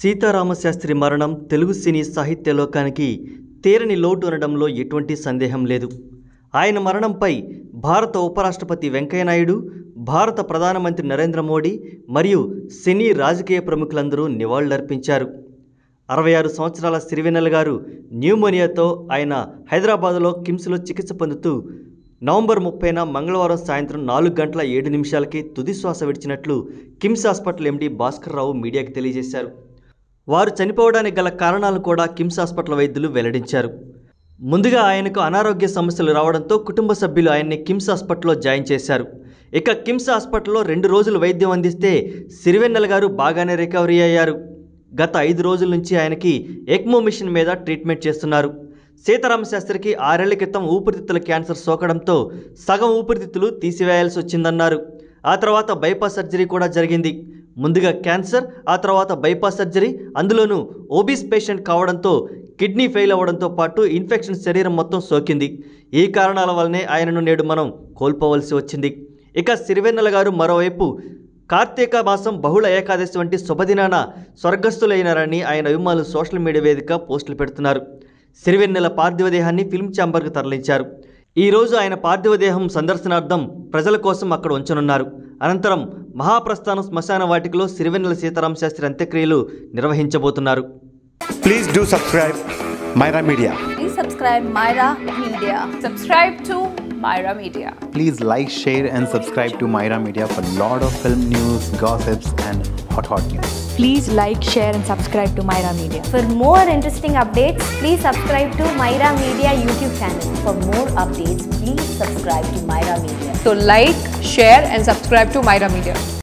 సీతారామశాస్త్రి మరణం తెలుగు సినీ సాహిత్య లోకానికి తీరని లోటు అనడంలో ఎటువంటి సందేహం లేదు ఆయన మరణంపై భారత ఉపరాష్ట్రపతి వెంకయ్యనాయుడు భారత ప్రధానమంత్రి నరేంద్ర మోడీ మరియు సినీ రాజకీయ ప్రముఖులందరూ నివాళులర్పించారు అరవై ఆరు సంవత్సరాల సిరివెన్నెల గారు న్యూమోనియాతో ఆయన హైదరాబాదులో కిమ్స్లో చికిత్స పొందుతూ నవంబర్ ముప్పైన మంగళవారం సాయంత్రం నాలుగు గంటల ఏడు నిమిషాలకి తుది శ్వాస విడిచినట్లు కిమ్స్ హాస్పిటల్ ఎండీ భాస్కర్ రావు మీడియాకి తెలియజేశారు వారు చనిపోవడానికి గల కారణాలను కూడా కిమ్స్ హాస్పిటల్ వైద్యులు వెల్లడించారు ముందుగా ఆయనకు అనారోగ్య సమస్యలు రావడంతో కుటుంబ సభ్యులు ఆయన్ని కిమ్స్ హాస్పిటల్లో జాయిన్ చేశారు ఇక కిమ్స్ హాస్పిటల్లో రెండు రోజులు వైద్యం అందిస్తే సిరివెన్నెల గారు బాగానే రికవరీ అయ్యారు గత ఐదు రోజుల నుంచి ఆయనకి ఎక్మో మిషన్ మీద ట్రీట్మెంట్ చేస్తున్నారు సీతారామ శాస్త్రికి ఆరేళ్ల క్రితం ఊపిరితిత్తుల క్యాన్సర్ సోకడంతో సగం ఊపిరితిత్తులు తీసివేయాల్సి వచ్చిందన్నారు ఆ తర్వాత బైపాస్ సర్జరీ కూడా జరిగింది ముందుగా క్యాన్సర్ ఆ తర్వాత బైపాస్ సర్జరీ అందులోనూ ఓబీస్ పేషెంట్ కావడంతో కిడ్నీ ఫెయిల్ అవ్వడంతో పాటు ఇన్ఫెక్షన్ శరీరం మొత్తం సోకింది ఈ కారణాల వల్లనే ఆయనను నేడు మనం కోల్పోవలసి వచ్చింది ఇక సిరివెన్నెల గారు మరోవైపు కార్తీక మాసం బహుళ ఏకాదశి వంటి శుభదినాన స్వర్గస్థులైనారని ఆయన అభిమానులు సోషల్ మీడియా వేదిక పోస్టులు పెడుతున్నారు సిరివెన్నెల పార్థివ దేహాన్ని ఫిల్మ్ ఛాంబర్కు తరలించారు ఈ రోజు ఆయన పార్థివ దేహం సందర్శనార్థం ప్రజల కోసం అక్కడ ఉంచనున్నారు అనంతరం మహాప్రస్థానం శ్మశాన వాటికలో సిరివెన్నెల సీతారామ శాస్త్రి అంత్యక్రియలు నిర్వహించబోతున్నారు Please do subscribe Myra Media. Please subscribe Myra Media. Subscribe to Myra Media. Please like, share, and subscribe to Myra Media for lot of film news, gossips, and hot hot news. Please like, share, and subscribe to Myra Media. For more interesting updates, please subscribe to Myra Media YouTube channel. For more updates, please subscribe to Myra Media. So like, share and subscribe to Myra Media.